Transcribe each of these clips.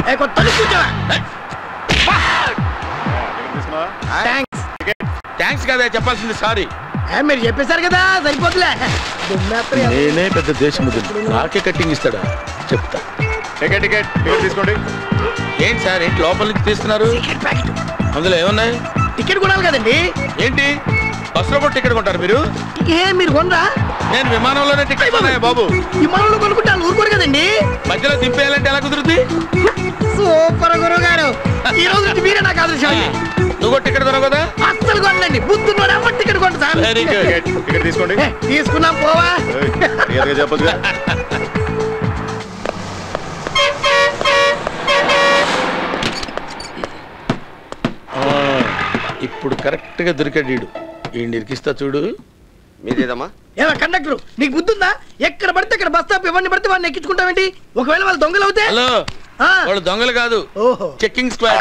ఏ, కొత్త కూర్చోవా thanks thanks కదా చెప్పాల్సింది సారీ ఏ, మీరు చెప్పేశారు కదా సరిపోతులే దుమ్మేస్తారు ఎవరు? నేనే పెద్ద దేశముద్రు నాకే కట్టింగ్ ఇస్తాడా చెప్తా టికెట్ టికెట్ టికెట్ తీసుకోండి ఏంటి సార్ ఏంటి లోపల నుంచి తీస్తున్నారు టికెట్ ప్యాకెట్ అందులో ఏమున్నాయి టికెట్ కొనాలి కదండి ఏంటి బస్సులో కూడా టికెట్ కొంటారు మీరు ఏ మీరు కొనరా నేను విమానంలోనే టికెట్ కొన్నాయా బాబు ఈ మనలో కొనుక్కుంటే వాళ్ళు ఊరుకోరు కదండి మధ్యలో దింపేయాలంటే ఎలా కుదురుద్ది సూపర్ గురువు గారు ఈ రోజు నుంచి మీరే నాకు ఆదర్శం నువ్వు కూడా టికెట్ కొనవు కదా అస్సలు కొనండి బుద్ధున్నోడు ఎవరు టికెట్ కొంట sir very good ticket ticket తీసుకోండి ఏ, తీసుకున్నాం పోవా ఏయ్, క్లియర్గా చెప్పొచ్చుగా ఇప్పుడు కరెక్ట్ గా దొరికాడు వీడు ఈ ఇరికిస్తా చూడు మీదేదమ్మా ఏమో కండక్టర్ నీకు బుద్ధి ఉందా ఎక్కడ పడితే అక్కడ బస్ స్టాప్ ఎవరిని పడితే వాడిని ఎక్కించుకుంటావేంటి ఒకవేళ వాళ్ళు దొంగలు అవుతే హలో ఆ, వాళ్ళు దొంగలు కాదు ఓహో చెక్కింగ్ స్క్వాడ్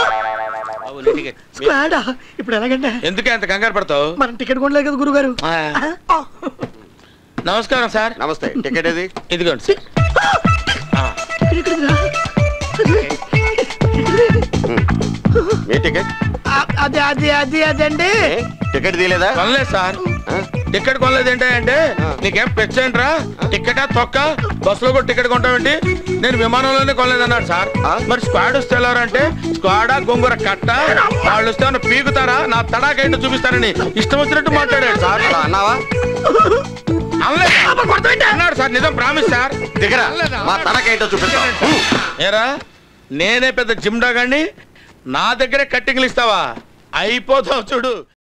స్క్వాడా ఇప్పుడు ఎలాగంటే ఎందుకే అంత కంగారు పడతావు మనం టికెట్ కొనలేదు కదా గురుగారు ఆ. నమస్కారం సార్ నమస్తే టికెట్ ఏది ఇదిగోండి సార్ ఆ, మీ టికెట్ అదే అదే అదే అదండి ఏ? టికెట్ తీయలేదా కొనలేదు సార్ ఆ? టికెట్ కొనలేదు ఏంటి అంటే నీకేం పెచ్చంట్రా టికెటా తొక్క బస్సులో కూడా టికెట్ కొంటామేంటి నేను విమానంలోనే కొనలేదన్నాడు సార్ ఆ? మరి స్క్వాడ్ వస్తే ఎవరంటే స్క్వాడా గొంగుర కట్ట వాళ్ళు వస్తే ఏమన్నా పీకుతారా నా తడాకేంటో చూపిస్తారని ఇష్టం వచ్చినట్టు మాట్లాడాడు సార్ అలా అన్నావా అనలేదు సార్. అన్నాడు సార్ నిజం ప్రామిస్ సార్ దిగరా మా తనకేంటో చూపిస్తాం ఏరా నేనే పెద్ద జిమ్డా గాని నా దగ్గరే కట్టింగ్లు ఇస్తావా అయిపోతావు చూడు